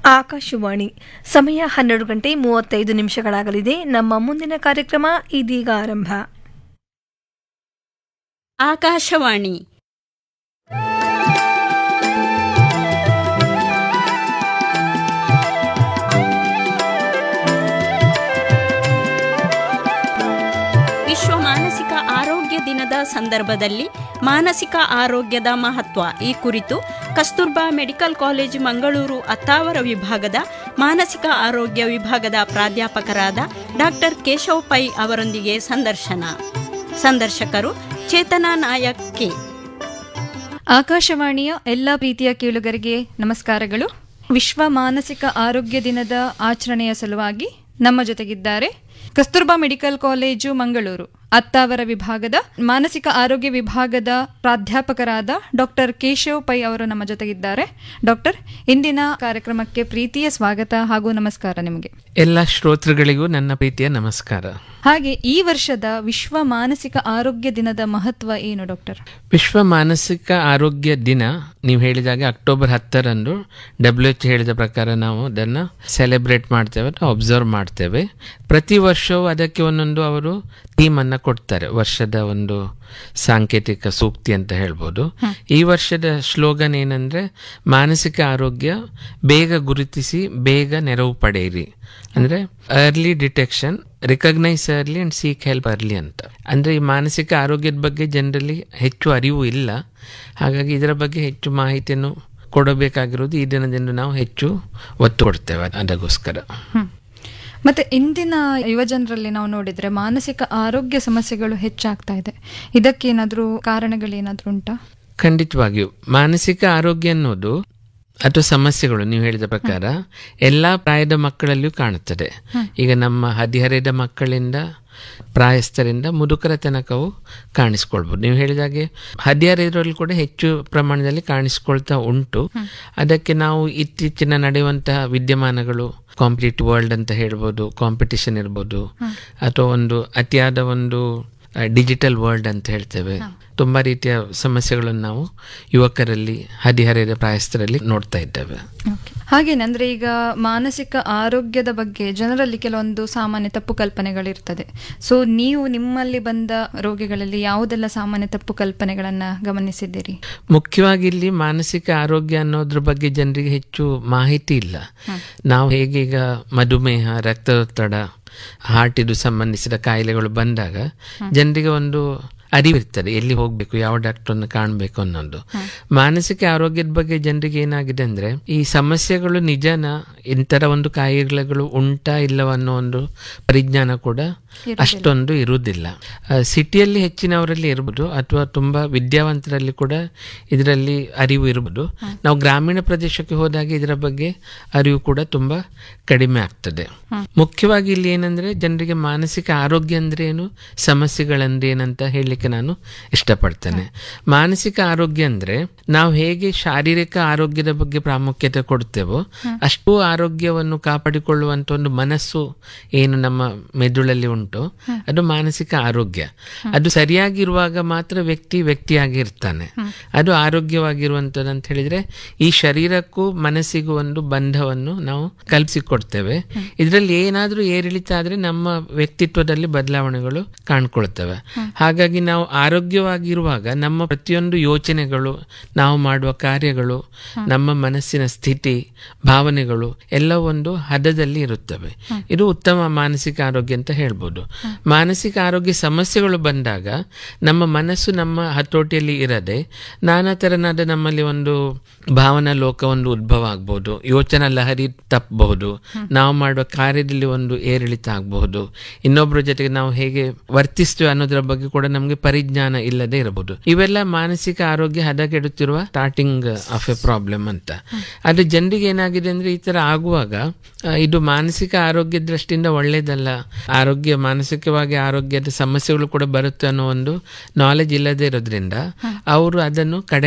ಆಕಾಶವಾಣಿ ಸಮಯ ಹನ್ನೆರಡು ಗಂಟೆ ಮೂವತ್ತೈದು ನಿಮಿಷಗಳಾಗಲಿದೆ ನಮ್ಮ ಮುಂದಿನ ಕಾರ್ಯಕ್ರಮ ಇದೀಗ ಆರಂಭ ಆಕಾಶವಾಣಿ ವಿಶ್ವ ಮಾನಸಿಕ ಆರೋಗ್ಯ ದಿನದ ಸಂದರ್ಭದಲ್ಲಿ ಮಾನಸಿಕ ಆರೋಗ್ಯದ ಮಹತ್ವ ಈ ಕುರಿತು ಕಸ್ತೂರ್ಬಾ ಮೆಡಿಕಲ್ ಕಾಲೇಜು ಮಂಗಳೂರು ಅತ್ತಾವರ ವಿಭಾಗದ ಮಾನಸಿಕ ಆರೋಗ್ಯ ವಿಭಾಗದ ಪ್ರಾಧ್ಯಾಪಕರಾದ ಡಾಕ್ಟರ್ ಕೇಶವ್ ಪೈ ಅವರೊಂದಿಗೆ ಸಂದರ್ಶನ ಸಂದರ್ಶಕರು ಚೇತನಾ ನಾಯಕ್ ಕೆ ಆಕಾಶವಾಣಿಯ ಎಲ್ಲ ಪ್ರೀತಿಯ ಕೇಳುಗರಿಗೆ ನಮಸ್ಕಾರಗಳು ವಿಶ್ವ ಮಾನಸಿಕ ಆರೋಗ್ಯ ದಿನದ ಆಚರಣೆಯ ಸಲುವಾಗಿ ನಮ್ಮ ಜೊತೆಗಿದ್ದಾರೆ ಕಸ್ತೂರ್ಬಾ ಮೆಡಿಕಲ್ ಕಾಲೇಜು ಮಂಗಳೂರು ಅತ್ತಾವರ ವಿಭಾಗದ ಮಾನಸಿಕ ಆರೋಗ್ಯ ವಿಭಾಗದ ಪ್ರಾಧ್ಯಾಪಕರಾದ ಡಾಕ್ಟರ್ ಕೇಶವ್ ಪೈ ಅವರು ನಮ್ಮ ಜೊತೆಗಿದ್ದಾರೆ ಡಾಕ್ಟರ್ ಇಂದಿನ ಕಾರ್ಯಕ್ರಮಕ್ಕೆ ಪ್ರೀತಿಯ ಸ್ವಾಗತ ಹಾಗೂ ನಮಸ್ಕಾರ ನಿಮಗೆ ಎಲ್ಲ ಶ್ರೋತೃಗಳಿಗೂ ನನ್ನ ಪ್ರೀತಿಯ ನಮಸ್ಕಾರ ಹಾಗೆ ಈ ವರ್ಷದ ವಿಶ್ವ ಮಾನಸಿಕ ಆರೋಗ್ಯ ದಿನದ ಮಹತ್ವ ಏನು ಡಾಕ್ಟರ್ ವಿಶ್ವ ಮಾನಸಿಕ ಆರೋಗ್ಯ ದಿನ ನೀವು ಹೇಳಿದಾಗೆ ಅಕ್ಟೋಬರ್ ಹತ್ತರಂದು ಡಬ್ಲ್ಯೂ ಎಚ್ ಹೇಳಿದ ಪ್ರಕಾರ ನಾವು ಅದನ್ನು ಸೆಲೆಬ್ರೇಟ್ ಮಾಡ್ತೇವೆ ಅಬ್ಸರ್ವ್ ಮಾಡ್ತೇವೆ ಪ್ರತಿ ವರ್ಷವೂ ಅದಕ್ಕೆ ಒಂದೊಂದು ಅವರು ಥೀಮನ್ನು ಕೊಡ್ತಾರೆ ವರ್ಷದ ಒಂದು ಸಾಂಕೇತಿಕ ಸೂಕ್ತಿ ಅಂತ ಹೇಳ್ಬೋದು ಈ ವರ್ಷದ ಸ್ಲೋಗನ್ ಏನಂದ್ರೆ ಮಾನಸಿಕ ಆರೋಗ್ಯ ಬೇಗ ಗುರುತಿಸಿ ಬೇಗ ನೆರವು ಪಡೆಯಿರಿ ಅಂದ್ರೆ early detection recognise early and seek help early ಅಂತ ಅಂದ್ರೆ ಈ ಮಾನಸಿಕ ಆರೋಗ್ಯದ ಬಗ್ಗೆ ಜನರಲ್ಲಿ ಹೆಚ್ಚು ಅರಿವು ಇಲ್ಲ ಹಾಗಾಗಿ ಇದರ ಬಗ್ಗೆ ಹೆಚ್ಚು ಮಾಹಿತಿಯನ್ನು ಕೊಡಬೇಕಾಗಿರೋದು ಈ ದಿನದಿಂದ ನಾವು ಹೆಚ್ಚು ಒತ್ತು ಕೊಡ್ತೇವೆ ಅದಕ್ಕೋಸ್ಕರ ಮತ್ತೆ ಇಂದಿನ ಯುವಜನರಲ್ಲಿ ನಾವು ನೋಡಿದ್ರೆ ಮಾನಸಿಕ ಆರೋಗ್ಯ ಸಮಸ್ಯೆಗಳು ಹೆಚ್ಚಾಗ್ತಾ ಇದೆ ಇದಕ್ಕೇನಾದ್ರೂ ಕಾರಣಗಳೇನಾದ್ರೂ ಉಂಟಾ ಖಂಡಿತವಾಗಿಯೂ ಮಾನಸಿಕ ಆರೋಗ್ಯ ಅನ್ನೋದು ಅಥವಾ ಸಮಸ್ಯೆಗಳು ನೀವು ಹೇಳಿದ ಪ್ರಕಾರ ಎಲ್ಲಾ ಪ್ರಾಯದ ಮಕ್ಕಳಲ್ಲಿಯೂ ಕಾಣುತ್ತದೆ ಈಗ ನಮ್ಮ ಹದಿಹರೆಯದ ಮಕ್ಕಳಿಂದ ಪ್ರಾಯಸ್ಥರಿಂದ ಮುದುಕರ ತನಕವು ಕಾಣಿಸ್ಕೊಳ್ಬೋದು ನೀವು ಹೇಳಿದಾಗೆ ಹದಿಹರೆಯರಲ್ಲಿ ಕೂಡ ಹೆಚ್ಚು ಪ್ರಮಾಣದಲ್ಲಿ ಕಾಣಿಸ್ಕೊಳ್ತಾ ಉಂಟು ಅದಕ್ಕೆ ನಾವು ಇತ್ತೀಚಿನ ನಡೆಯುವಂತಹ ವಿದ್ಯಮಾನಗಳು ಕಾಂಪಿಟೇಟಿವ್ ವರ್ಲ್ಡ್ ಅಂತ ಹೇಳ್ಬೋದು ಕಾಂಪಿಟಿಷನ್ ಇರ್ಬೋದು ಅಥವಾ ಒಂದು ಅತಿಯಾದ ಒಂದು ಡಿಜಿಟಲ್ ವರ್ಲ್ಡ್ ಅಂತ ಹೇಳ್ತೇವೆ ತುಂಬಾ ರೀತಿಯ ಸಮಸ್ಯೆಗಳನ್ನು ನಾವು ಯುವಕರಲ್ಲಿ ಹದಿಹರೆಯದ ಪ್ರಾಯಸ್ಥರಲ್ಲಿ ನೋಡ್ತಾ ಇದ್ದೇವೆ ಹಾಗೇನೆ ಅಂದ್ರೆ ಈಗ ಮಾನಸಿಕ ಆರೋಗ್ಯದ ಬಗ್ಗೆ ಜನರಲ್ಲಿ ಕೆಲವೊಂದು ಸಾಮಾನ್ಯ ತಪ್ಪು ಕಲ್ಪನೆಗಳಿರ್ತದೆ ಸೊ ನೀವು ನಿಮ್ಮಲ್ಲಿ ಬಂದ ರೋಗಿಗಳಲ್ಲಿ ಯಾವುದೆಲ್ಲ ಸಾಮಾನ್ಯ ತಪ್ಪು ಕಲ್ಪನೆಗಳನ್ನ ಗಮನಿಸಿದ್ದೀರಿ ಮುಖ್ಯವಾಗಿ ಇಲ್ಲಿ ಮಾನಸಿಕ ಆರೋಗ್ಯ ಅನ್ನೋದ್ರ ಬಗ್ಗೆ ಜನರಿಗೆ ಹೆಚ್ಚು ಮಾಹಿತಿ ಇಲ್ಲ ನಾವು ಹೇಗೆ ಈಗ ಮಧುಮೇಹ ರಕ್ತದೊತ್ತಡ ಹಾರ್ಟ್ ಇದು ಸಂಬಂಧಿಸಿದ ಕಾಯಿಲೆಗಳು ಬಂದಾಗ ಜನರಿಗೆ ಒಂದು ಅರಿವಿರ್ತದೆ ಎಲ್ಲಿ ಹೋಗ್ಬೇಕು ಯಾವ ಡಾಕ್ಟರ್ನ ಕಾಣಬೇಕು ಅನ್ನೋದು ಮಾನಸಿಕ ಆರೋಗ್ಯದ ಬಗ್ಗೆ ಜನರಿಗೆ ಏನಾಗಿದೆ ಅಂದ್ರೆ ಈ ಸಮಸ್ಯೆಗಳು ನಿಜನ ಇಂತರ ಒಂದು ಕಾಯಿಲೆಗಳು ಉಂಟಾ ಇಲ್ಲವ ಅನ್ನೋ ಒಂದು ಪರಿಜ್ಞಾನ ಕೂಡ ಅಷ್ಟೊಂದು ಇರುವುದಿಲ್ಲ ಸಿಟಿಯಲ್ಲಿ ಹೆಚ್ಚಿನವರಲ್ಲಿ ಇರ್ಬೋದು ಅಥವಾ ತುಂಬಾ ವಿದ್ಯಾವಂತರಲ್ಲಿ ಕೂಡ ಇದರಲ್ಲಿ ಅರಿವು ಇರ್ಬೋದು ನಾವು ಗ್ರಾಮೀಣ ಪ್ರದೇಶಕ್ಕೆ ಹೋದಾಗ ಇದರ ಬಗ್ಗೆ ಅರಿವು ಕೂಡ ತುಂಬಾ ಕಡಿಮೆ ಆಗ್ತದೆ ಮುಖ್ಯವಾಗಿ ಇಲ್ಲಿ ಏನಂದ್ರೆ ಜನರಿಗೆ ಮಾನಸಿಕ ಆರೋಗ್ಯ ಅಂದ್ರೆ ಏನು ಸಮಸ್ಯೆಗಳಂದ್ರೆ ಏನಂತ ಹೇಳಲಿಕ್ಕೆ ನಾನು ಇಷ್ಟಪಡ್ತೇನೆ ಮಾನಸಿಕ ಆರೋಗ್ಯ ಅಂದ್ರೆ ನಾವು ಹೇಗೆ ಶಾರೀರಿಕ ಆರೋಗ್ಯದ ಬಗ್ಗೆ ಪ್ರಾಮುಖ್ಯತೆ ಕೊಡ್ತೇವೋ ಅಷ್ಟು ಆರೋಗ್ಯವನ್ನು ಕಾಪಾಡಿಕೊಳ್ಳುವಂತ ಒಂದು ಮನಸ್ಸು ಏನು ನಮ್ಮ ಮೆದುಳಲ್ಲಿ ಉಂಟು ಅದು ಮಾನಸಿಕ ಆರೋಗ್ಯ ಅದು ಸರಿಯಾಗಿರುವಾಗ ಮಾತ್ರ ವ್ಯಕ್ತಿ ವ್ಯಕ್ತಿಯಾಗಿ ಇರ್ತಾನೆ ಅದು ಆರೋಗ್ಯವಾಗಿರುವಂತದ್ದು ಅಂತ ಹೇಳಿದ್ರೆ ಈ ಶರೀರಕ್ಕೂ ಮನಸ್ಸಿಗೂ ಒಂದು ಬಂಧವನ್ನು ನಾವು ಕಲ್ಪಿಸಿಕೊಡ್ತೇವೆ ಇದರಲ್ಲಿ ಏನಾದ್ರೂ ಏರಿಳಿತ ಆದ್ರೆ ನಮ್ಮ ವ್ಯಕ್ತಿತ್ವದಲ್ಲಿ ಬದಲಾವಣೆಗಳು ಕಾಣ್ಕೊಳ್ತವೆ ಹಾಗಾಗಿ ನಾವು ಆರೋಗ್ಯವಾಗಿರುವಾಗ ನಮ್ಮ ಪ್ರತಿಯೊಂದು ಯೋಚನೆಗಳು ನಾವು ಮಾಡುವ ಕಾರ್ಯಗಳು ನಮ್ಮ ಮನಸ್ಸಿನ ಸ್ಥಿತಿ ಭಾವನೆಗಳು ಎಲ್ಲ ಒಂದು ಹದದಲ್ಲಿ ಇರುತ್ತವೆ ಇದು ಉತ್ತಮ ಮಾನಸಿಕ ಆರೋಗ್ಯ ಅಂತ ಹೇಳ್ಬೋದು ಮಾನಸಿಕ ಆರೋಗ್ಯ ಸಮಸ್ಯೆಗಳು ಬಂದಾಗ ನಮ್ಮ ಮನಸ್ಸು ನಮ್ಮ ಹತೋಟಿಯಲ್ಲಿ ಇರದೆ ನಾನಾ ತೆರನಾದ ನಮ್ಮಲ್ಲಿ ಒಂದು ಭಾವನಾ ಲೋಕ ಒಂದು ಉದ್ಭವ ಆಗ್ಬಹುದು ಯೋಚನಾ ಲಹರಿ ತಪ್ಪಬಹುದು ನಾವು ಮಾಡುವ ಕಾರ್ಯದಲ್ಲಿ ಒಂದು ಏರಿಳಿತ ಆಗಬಹುದು ಇನ್ನೊಬ್ಬರ ಜೊತೆಗೆ ನಾವು ಹೇಗೆ ವರ್ತಿಸ್ತೇವೆ ಅನ್ನೋದ್ರ ಬಗ್ಗೆ ಕೂಡ ನಮಗೆ ಪರಿಜ್ಞಾನ ಇಲ್ಲದೆ ಇರಬಹುದು ಇವೆಲ್ಲ ಮಾನಸಿಕ ಆರೋಗ್ಯ ಹದಗೆಡುತ್ತಿರುವ ಸ್ಟಾರ್ಟಿಂಗ್ ಆಫ್ ಎ ಪ್ರಾಬ್ಲಮ್ ಅಂತ ಆದ್ರೆ ಜನರಿಗೆ ಏನಾಗಿದೆ ಅಂದ್ರೆ ಈ ತರ ಆಗುವಾಗ ಆ, ಇದು ಮಾನಸಿಕ ಆರೋಗ್ಯ ದೃಷ್ಟಿಯಿಂದ ಒಳ್ಳೇದಲ್ಲ ಆರೋಗ್ಯ ಮಾನಸಿಕವಾಗಿ ಆರೋಗ್ಯದ ಸಮಸ್ಯೆಗಳು ಕೂಡ ಬರುತ್ತೆ ಅನ್ನೋ ಒಂದು ನಾಲೆಜ್ ಇಲ್ಲದೆ ಇರೋದ್ರಿಂದ ಅವರು ಅದನ್ನು ಕಡೆ